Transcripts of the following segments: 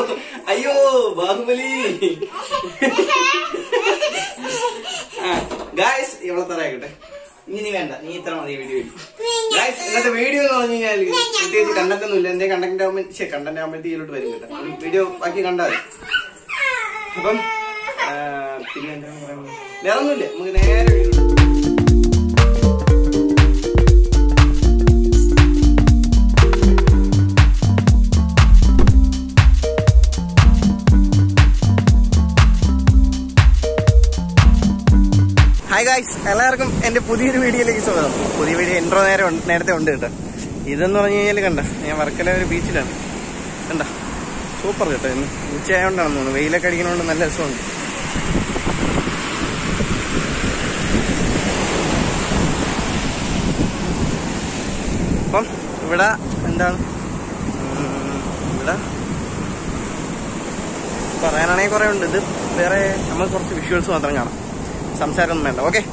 അയ്യോ ബാഹുബലി ഗായ്സ് ഇവളെ തറയാക്കട്ടെ ഇനി നീ വേണ്ട നീ ഇത്ര മതി വീഡിയോ ഗായ്സ് ഇന്നത്തെ വീഡിയോ എന്ന് പറഞ്ഞു കഴിഞ്ഞാൽ പ്രത്യേകിച്ച് കണ്ടന്റ് ഒന്നും ഇല്ല എന്റെ കണ്ടന്റ് ആകുമ്പോൾ ശരി കണ്ടന്റ് ആകുമ്പോഴത്തെ ഇതിലോട്ട് വരും കേട്ടോ വീഡിയോ ബാക്കി കണ്ടാൽ മതി അപ്പം ആ, പിന്നെ എന്താണ് പറയുന്നത് വേറെ ഒന്നുമില്ല നമുക്ക് നേരെ വീഡിയോ ഹായ് ഗായ്സ് എല്ലാവർക്കും എന്റെ പുതിയൊരു വീഡിയോയിലേക്ക് സ്വാഗതം പുതിയ വീഡിയോ ഇൻട്രോ നേരെ ഉണ്ട്- നേരത്തെ ഉണ്ട് കേട്ടോ ഇതെന്ന് പറഞ്ഞു കഴിഞ്ഞാൽ കണ്ട ഞാൻ വർക്കല ഒരു ബീച്ചിലാണ് കണ്ട സൂപ്പർ കേട്ടോ ഇന്ന് ഉച്ചയായോണ്ടാണെന്ന് തോന്നുന്നു വെയിലൊക്കെ അടിക്കുന്നതുകൊണ്ട് നല്ല രസമുണ്ട് അപ്പം ഇവിടെ എന്താണ് ഉം, ഇവിടെ പറയാനാണെങ്കിൽ കുറെ ഉണ്ട് ഇത് വേറെ നമ്മൾ കുറച്ച് വിഷ്വൽസ് മാത്രം കാണാം സംസാരമൊന്നും വേണ്ട ഓക്കെ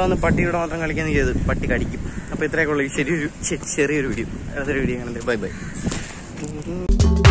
വന്ന് പട്ടിയുടെ മാത്രം കളിക്കാൻ ചെയ്ത് പട്ടി കടിക്കും അപ്പോൾ ഇത്രയൊക്കെ ഉള്ളൂ ഈ ചെറിയൊരു ചെ- ചെറിയൊരു വീഡിയോ അതൊരു വീഡിയോ കാണുന്നത് ബൈ ബൈ